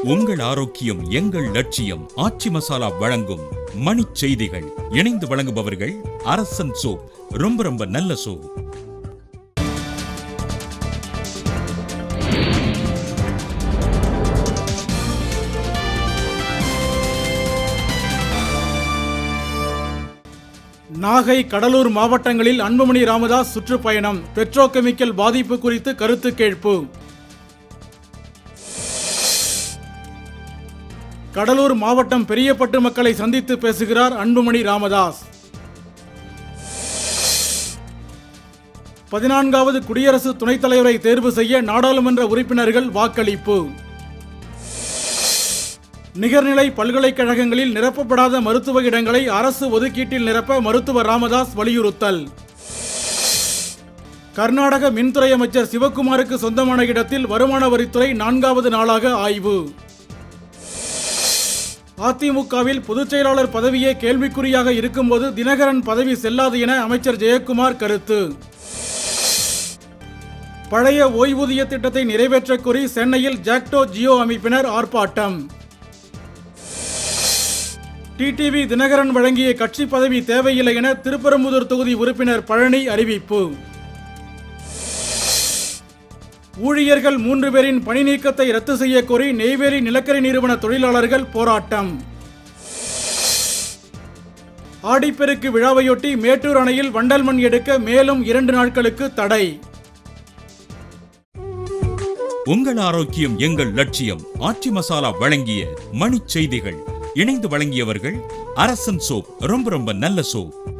உங்கள் ஆரோக்கியம் எங்கள் லட்சியம் ஆச்சி மசாலா வழங்கும் மணிச் செய்திகள் இணைந்து வழங்குபவர்கள் அரசன் சோப் ரொம்ப ரொம்ப நல்ல சோப் நாகை கடலூர் மாவட்டங்களில் அன்புமணி ராமதாஸ் சுற்றுப்பயணம் பெட்ரோகெமிக்கல் பாதிப்பு குறித்து கருத்து கேட்பு கடலூர் மாவட்டம் பெரியப்பட்டு மக்களை சந்தித்து பேசுகிறார் அன்புமணி ராமதாஸ் பதினான்காவது குடியரசு துணைத் தலைவரை தேர்வு செய்ய நாடாளுமன்ற உறுப்பினர்கள் வாக்களிப்பு நிகர்நிலை பல்கலைக்கழகங்களில் நிரப்பப்படாத மருத்துவ இடங்களை அரசு ஒதுக்கீட்டில் நிரப்ப மருத்துவர் ராமதாஸ் வலியுறுத்தல் கர்நாடக மின்துறை அமைச்சர் சிவக்குமாருக்கு சொந்தமான இடத்தில் வருமான வரித்துறை நான்காவது நாளாக ஆய்வு அதிமுகவில் பொதுச் செயலாளர் பதவியே கேள்விக்குறியாக இருக்கும்போது தினகரன் பதவி செல்லாது என அமைச்சர் ஜெயக்குமார் கருத்து பழைய ஓய்வூதிய திட்டத்தை நிறைவேற்றக் கோரி சென்னையில் ஜாக்டோ ஜியோ அமைப்பினர் ஆர்ப்பாட்டம் டிடிவி தினகரன் வழங்கிய கட்சி பதவி தேவையில்லை என திருப்பரம்புதூர் தொகுதி உறுப்பினர் பழனி அறிவிப்பு ஊழியர்கள் மூன்று பேரின் பணி நீக்கத்தை ரத்து செய்ய கோரி நெய்வேலி நிலக்கரி நிறுவன தொழிலாளர்கள் போராட்டம் ஆடிப்பெருக்கு விழாவையொட்டி மேட்டூர் அணையில் வண்டல் மண் எடுக்க மேலும் இரண்டு நாட்களுக்கு தடை உங்கள் ஆரோக்கியம் எங்கள் லட்சியம் ஆச்சி மசாலா வழங்கிய மணிச் செய்திகள் இணைந்து வழங்கியவர்கள் அரசன் சோப் ரொம்ப ரொம்ப நல்ல சோப்